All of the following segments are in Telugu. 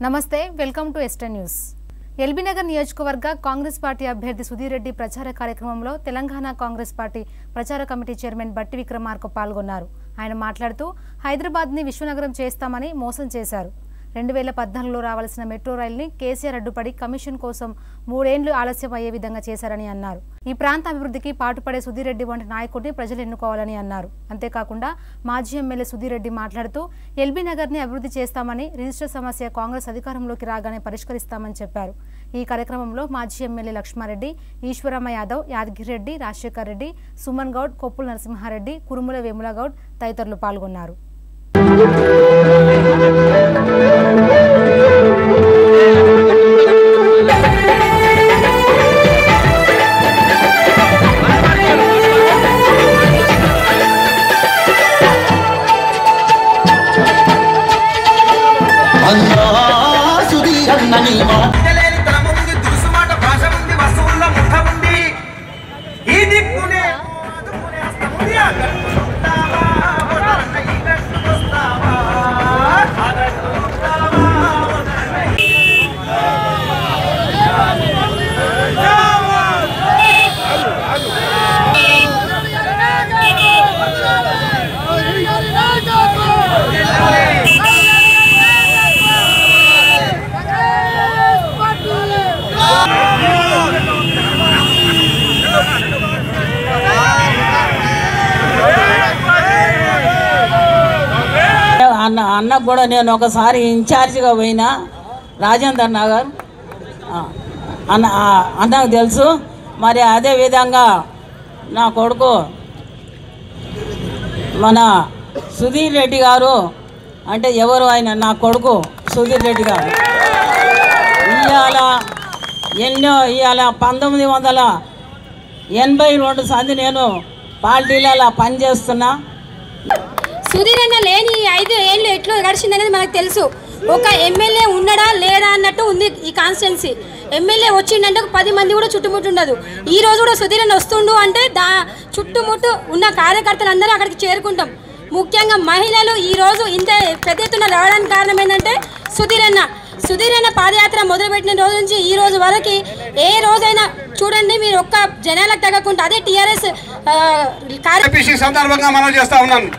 నమస్తే వెల్కమ్ టు ఎస్టర్ న్యూస్ ఎల్బీనగర్ నియోజకవర్గ కాంగ్రెస్ పార్టీ అభ్యర్థి సుధీర్ రెడ్డి ప్రచార కార్యక్రమంలో తెలంగాణ కాంగ్రెస్ పార్టీ ప్రచార కమిటీ చైర్మన్ బట్టి విక్రమార్క పాల్గొన్నారు ఆయన మాట్లాడుతూ హైదరాబాద్ని విశ్వనగరం చేస్తామని మోసం చేశారు రెండు వేల పద్నాలుగులో రావాల్సిన మెట్రో రైల్ని కేసీఆర్ అడ్డుపడి కమిషన్ కోసం మూడేండ్లు ఆలస్యం అయ్యే విధంగా చేశారని అన్నారు ఈ ప్రాంత అభివృద్ధికి పాటుపడే సుధీర్ రెడ్డి వంటి నాయకుడిని ప్రజలు ఎన్నుకోవాలని అన్నారు అంతేకాకుండా మాజీ ఎమ్మెల్యే సుధీర్ రెడ్డి మాట్లాడుతూ ఎల్బీ నగర్ని అభివృద్ధి చేస్తామని రిజిస్టర్ సమస్య కాంగ్రెస్ అధికారంలోకి రాగానే పరిష్కరిస్తామని చెప్పారు ఈ కార్యక్రమంలో మాజీ ఎమ్మెల్యే లక్ష్మారెడ్డి ఈశ్వరమ్మ యాదవ్ యాదగిరి రెడ్డి రాజశేఖర్ రెడ్డి సుమన్ గౌడ్ కొప్పుల నరసింహారెడ్డి కురుముల వేముల గౌడ్ తదితరులు పాల్గొన్నారు అన్నా సుధీరన్న నీ మాట తెలియని తల ముందు దురుసు మాట భాష ఉంది వస్తువుల్లో ముఠ ఉంది ఈ దిక్కునే ఆదుకునే హస్తం ఉంది. ఆ గట్టుకు ఉంటావా? వదలక ఈ గట్టుకు వస్తావా? ఆ గట్టుకు ఉంటావా? వదలక ఈ అన్న అన్నకు కూడా నేను ఒకసారి ఇన్ఛార్జిగా పోయినా రాజేందర్ నగర్ ఆ, అన్న ఆ, అన్నకు తెలుసు మరి అదే విధంగా నా కొడుకు మన సుధీర్ రెడ్డి గారు అంటే ఎవరు ఆయన నా కొడుకు సుధీర్ రెడ్డి గారు ఇవాళ ఎన్నో ఇవాళ పంతొమ్మిది వందల ఎనభై రెండు సంది నేను పార్టీలలో పనిచేస్తున్నా సుధీర్ అన్న లేని ఈ ఐదు ఏళ్ళు ఎట్లా గడిచిందనేది మనకు తెలుసు ఒక ఎమ్మెల్యే ఉన్నాడా లేడా అన్నట్టు ఉంది ఈ కాన్స్టిట్యున్సీ ఎమ్మెల్యే వచ్చిండంటే ఒక పది మంది కూడా చుట్టుముట్టు ఉండదు ఈ రోజు కూడా సుధీర్ అన్న వస్తుండు అంటే దా చుట్టుముట్టు ఉన్న కార్యకర్తలు అందరూ అక్కడికి చేరుకుంటాం ముఖ్యంగా మహిళలు ఈ రోజు ఇంత పెద్ద ఎత్తున రావడానికి కారణం ఏంటంటే సుధీర్ అన్న సుధీర్ అన్న పాదయాత్ర మొదలుపెట్టిన రోజు నుంచి ఈ రోజు వరకు ఏ రోజైనా చూడండి మీరు ఒక్క జనాలకు తగ్గకుండా అదే టీఆర్ఎస్ కార్య ఏపీసీ సందర్భంగా మనం చేస్తా ఉన్నాను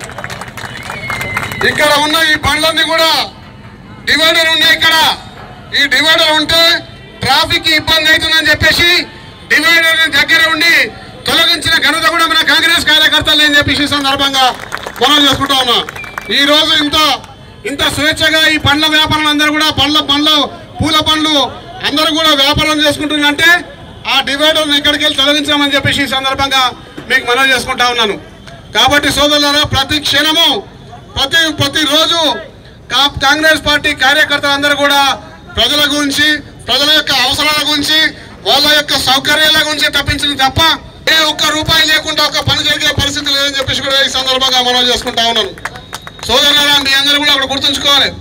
ఇక్కడ ఉన్న ఈ బండ్లన్నీ కూడా డివైడర్ ఉన్నాయి ఇక్కడ ఈ డివైడర్ ఉంటే ట్రాఫిక్ ఇబ్బంది అవుతుందని చెప్పేసి డివైడర్ దగ్గర ఉండి తొలగించిన ఘనత కూడా మన కాంగ్రెస్ కార్యకర్తలు అని చెప్పేసి ఈ సందర్భంగా మనం చేసుకుంటా ఉన్నాం ఈ రోజు ఇంత ఇంత స్వేచ్ఛగా ఈ పండ్ల వ్యాపారులు అందరూ కూడా పండ్ల పండ్ల పూల పండ్లు అందరూ కూడా వ్యాపారం చేసుకుంటుందంటే ఆ డివైడర్ని ఇక్కడికి వెళ్ళి తొలగించామని చెప్పేసి ఈ సందర్భంగా మీకు మనవి చేసుకుంటా ఉన్నాను కాబట్టి సోదరులారా ప్రతి క్షణము ప్రతి ప్రతిరోజు కా- కాంగ్రెస్ పార్టీ కార్యకర్తలందరూ కూడా ప్రజల గురించి ప్రజల యొక్క అవసరాల గురించి వాళ్ళ యొక్క సౌకర్యాల గురించి తప్పించింది తప్ప ఏ ఒక్క రూపాయి లేకుండా ఒక పని జరిగే పరిస్థితి లేదని చెప్పేసి కూడా ఈ సందర్భంగా మనం చేసుకుంటా ఉన్నాను సోదరులారా మీ అందరూ కూడా అక్కడ గుర్తుంచుకోవాలి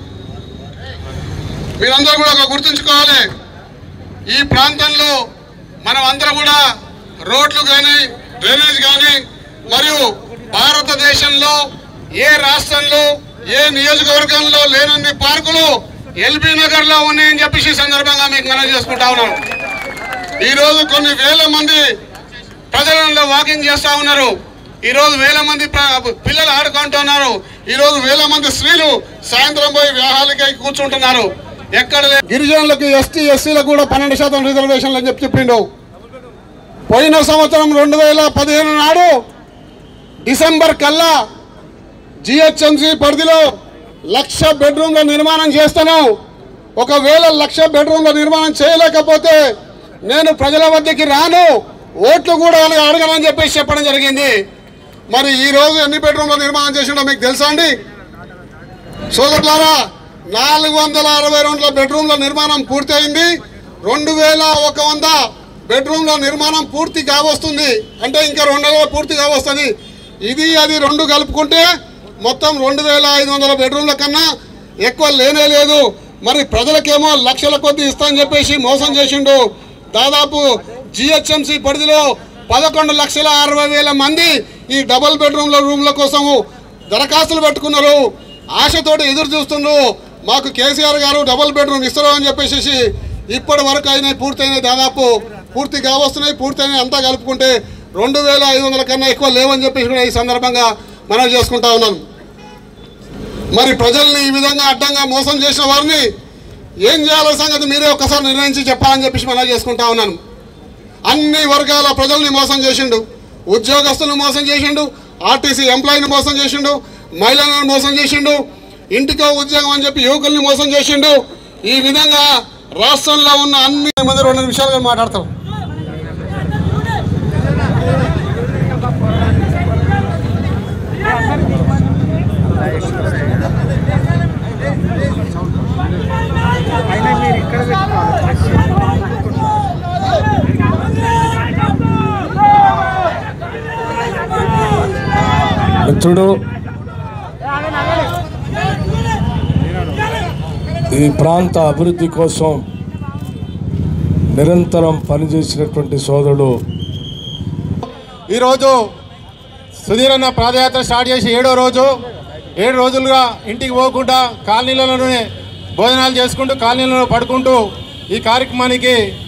మీరందరూ కూడా ఒక గుర్తుంచుకోవాలి ఈ ప్రాంతంలో మనం అందరం కూడా రోడ్లు కానీ డ్రైనేజ్ కానీ మరియు భారతదేశంలో ఏ రాష్ట్రంలో ఏ నియోజకవర్గంలో లేనన్ని పార్కులు ఎల్బీ నగర్ లో ఉన్నాయని చెప్పేసి ఈ సందర్భంగా మీకు మనం చేసుకుంటా ఉన్నాను ఈ రోజు కొన్ని వేల మంది ప్రజలలో వాకింగ్ చేస్తా ఉన్నారు ఈ రోజు వేల మంది ప్ర- పిల్లలు ఆడుకుంటున్నారు ఈ రోజు వేల మంది స్త్రీలు సాయంత్రం పోయి వివాహాలకై కూర్చుంటున్నారు ఎక్కడ లే- గిరిజనులకు ఎస్టీ ఎస్సీలకు కూడా పన్నెండు శాతం రిజర్వేషన్లు అని చెప్పి చెప్పిండు పోయిన సంవత్సరం రెండు వేల పదిహేను నాడు డిసెంబర్ కల్లా జిహెచ్ఎంసీ పరిధిలో లక్ష బెడ్రూమ్ల నిర్మాణం చేస్తాను ఒకవేళ లక్ష బెడ్రూమ్ల నిర్మాణం చేయలేకపోతే నేను ప్రజల వద్దకి రాను ఓట్లు కూడా అలాగ అడగనని చెప్పేసి చెప్పడం జరిగింది మరి ఈ రోజు ఎన్ని బెడ్రూమ్ల నిర్మాణం చేసిండో మీకు తెలుసా అండి సోదరులారా నాలుగు వందల అరవై రెండు బెడ్రూమ్ల నిర్మాణం పూర్తయింది రెండు వేల ఒక వంద బెడ్రూమ్ల నిర్మాణం పూర్తి కావస్తుంది అంటే ఇంకా రెండు వందల పూర్తి కావస్తుంది ఇది అది రెండు కలుపుకుంటే మొత్తం రెండు వేల ఐదు వందల బెడ్రూమ్ల కన్నా ఎక్కువ లేనే లేదు మరి ప్రజలకేమో లక్షల కొద్ది ఇస్తా అని చెప్పేసి మోసం చేసిండు దాదాపు జిహెచ్ఎంసి పరిధిలో పదకొండు లక్షల అరవై వేల మంది ఈ డబుల్ బెడ్రూమ్ల రూమ్ల కోసము దరఖాస్తులు పెట్టుకున్నారు ఆశతోటి ఎదురు చూస్తున్నారు మాకు కేసీఆర్ గారు డబుల్ బెడ్రూమ్ ఇస్తారు అని చెప్పేసి ఇప్పటి వరకు అయినాయి పూర్తయినాయి దాదాపు పూర్తి కావస్తున్నాయి పూర్తయినాయి అంతా కలుపుకుంటే రెండు వేల ఐదు వందల కన్నా ఎక్కువ లేవని చెప్పేసి కూడా ఈ సందర్భంగా మనం చేసుకుంటా ఉన్నాను మరి ప్రజల్ని ఈ విధంగా అడ్డంగా మోసం చేసిన వారిని ఏం చేయాలో సంగతి మీరే ఒక్కసారి నిర్ణయించి చెప్పాలని చెప్పేసి మనం చేసుకుంటా ఉన్నాను అన్ని వర్గాల ప్రజల్ని మోసం చేసిండు ఉద్యోగస్తులను మోసం చేసిండు ఆర్టీసీ ఎంప్లాయీని మోసం చేసిండు మహిళలను మోసం చేసిండు ఇంటికో ఉద్యోగం అని చెప్పి యువకుల్ని మోసం చేసిండు ఈ విధంగా రాష్ట్రంలో ఉన్న అన్ని మంది రెండు నిమిషాలుగా మాట్లాడతాం మిత్రుడు ఈ ప్రాంత అభివృద్ధి కోసం నిరంతరం పనిచేసినటువంటి సోదరుడు ఈరోజు సుధీరన్న పాదయాత్ర స్టార్ట్ చేసి ఏడో రోజు ఏడు రోజులుగా ఇంటికి పోకుండా కాలనీలలోనే భోజనాలు చేసుకుంటూ కాలనీలలో పడుకుంటూ ఈ కార్యక్రమానికి